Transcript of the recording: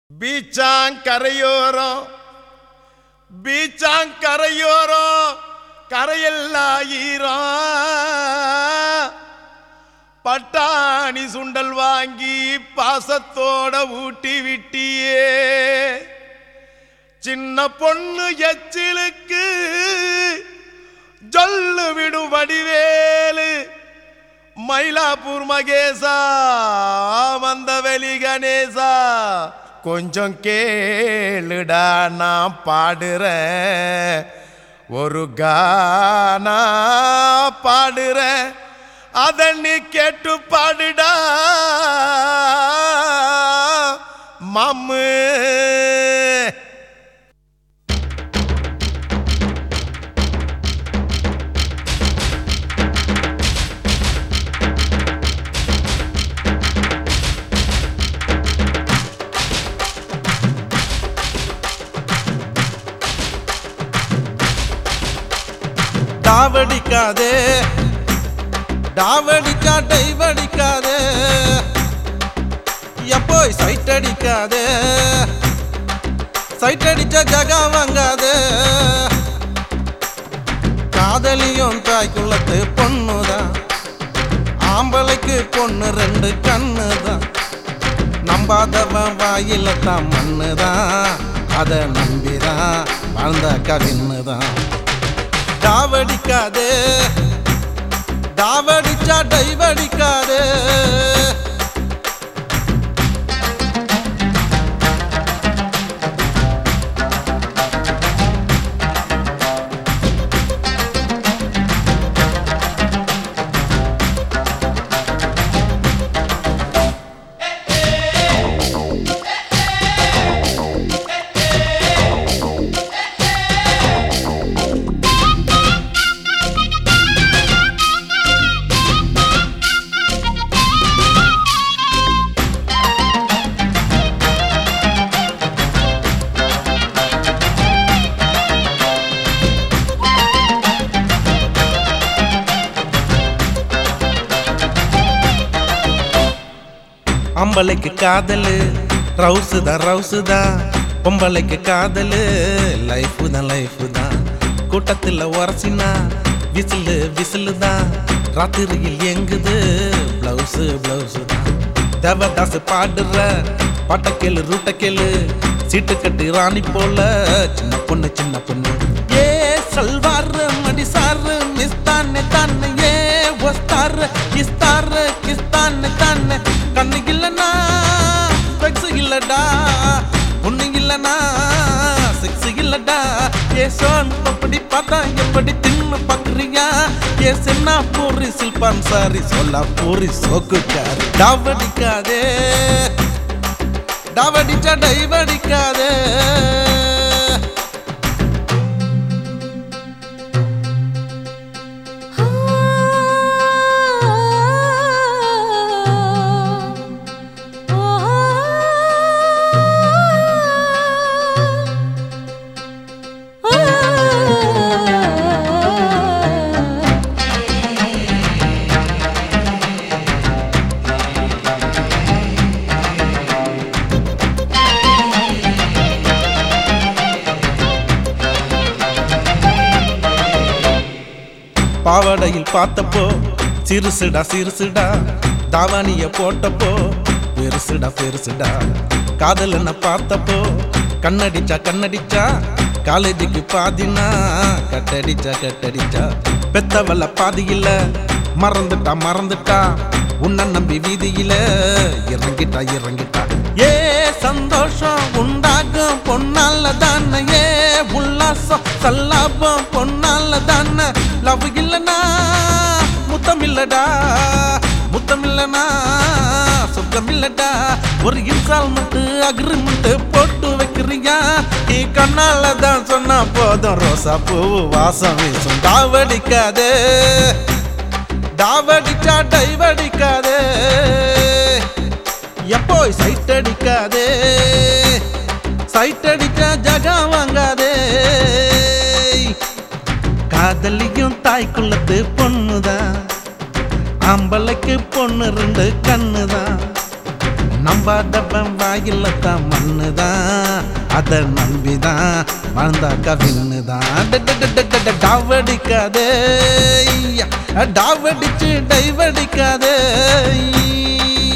பீச்சாங்கரையோரம் பீச்சாங்கரையோரம் கரையெல்லாம் ஈரம் பட்டாணி சுண்டல் வாங்கி பாசத்தோட ஊட்டி விட்டியே சின்ன பொண்ணு எச்சிலுக்கு ஜொல்லு விடும் வடிவேலு மயிலாப்பூர் மகேசா வந்த வெளி கணேசா கொஞ்சம் கேளுடா நான் பாடுறேன் ஒரு கானா பாடுறேன் அத நீ கேட்டு பாடுடா மாமு டாவடிக்காதே டாவடிக்கா டைவடிக்காதே எப்போய் சைட் அடிக்காதே சைட் அடிச்ச ஜகா வாங்காதே காதலியும் தாய்க்குள்ளத்து பொண்ணுதான் ஆம்பளைக்கு பொண்ணு ரெண்டு கண்ணுதான் நம்பாதவன் வாயில தான் மண்ணுதான் அதை நம்பிதான் வாழ்ந்த கவின்னுதான் டாவடிக்காதே டாவடிச்சா டைவடிக்காதே அம்பளைக்கு காதலு ரவுசு தான் ரவுசு தான் பொம்பளைக்கு காதலு லைஃபு தான் லைஃபு தான் கூட்டத்தில் உரசினா விசிலு விசிலு தான் ராத்திரியில் எங்குது பிளவுஸு பிளவுஸு தான் தேவதாசு பாடுற பாட்டக்கேளு ரூட்டக்கேளு சீட்டு கட்டி ராணி போல சின்ன பொண்ணு சின்ன பொண்ணு ஏ சல்வார் மடிசாரு மிஸ்தானே தானே ஏ ஒஸ்தார் கிஸ்தார் கிஸ்தானே தானே கண்ணு இல்லனா ஸ்பெக்ஸ் இல்லடா பொண்ணு இல்லனா செக்ஸ் இல்லடா ஏ சோன் அப்படி பார்த்தா எப்படி தின்னு பாக்குறியா ஏ சென்னா பூரி சில்பான் சாரி சொல்ல பூரி சோக்குக்காரு டாவடிக்காதே டாவடிச்சா டைவடிக்காதே பாவாடையில் பார்த்தப்போ சிறுசுடா சிறுசுடா தாவானிய போட்டப்போ பெருசுடா பெருசுடா காதல் என்ன பார்த்தப்போ கண்ணடிச்சா கண்ணடிச்சா காலேஜுக்கு பாதினா கட்டடிச்சா கட்டடிச்சா பெத்தவல்ல பாதியில மறந்துட்டா மறந்துட்டா உன்னை நம்பி வீதியில இறங்கிட்டா இறங்கிட்டா ஏ சந்தோஷம் உண்டாகும் பொன்னால தானே ஏ உல்லாசம் சல்லாபம் பொன்னால தானே லவ் இல்லனா முத்தம் இல்லடா முத்தம் இல்லனா சொர்க்கம் இல்லடா ஒரு இன்ஸ்டால்மெண்ட் அக்ரிமெண்ட் போட்டு வைக்கிறியா நீ கண்ணால தான் சொன்னா போதும் ரோசா பூ வாசம் வீசும் டாவடிக்காதே டாவடிச்சா டைவடிக்காதே எப்போ சைட் அடிக்காதே சைட் அடிச்சா ஜகா வாங்காதே காதலியும் தாய்க்குள்ளத்து பொண்ணுதான் ஆம்பளைக்கு பொண்ணு ரெண்டு கண்ணுதான் நம்பாதவன் வாயில தான் மண்ணுதான் அத நம்பிதான் வாழ்ந்தாக்கா விண்ணுதான் டாவடிக்காதே டாவடிச்சு டைவடிக்காதே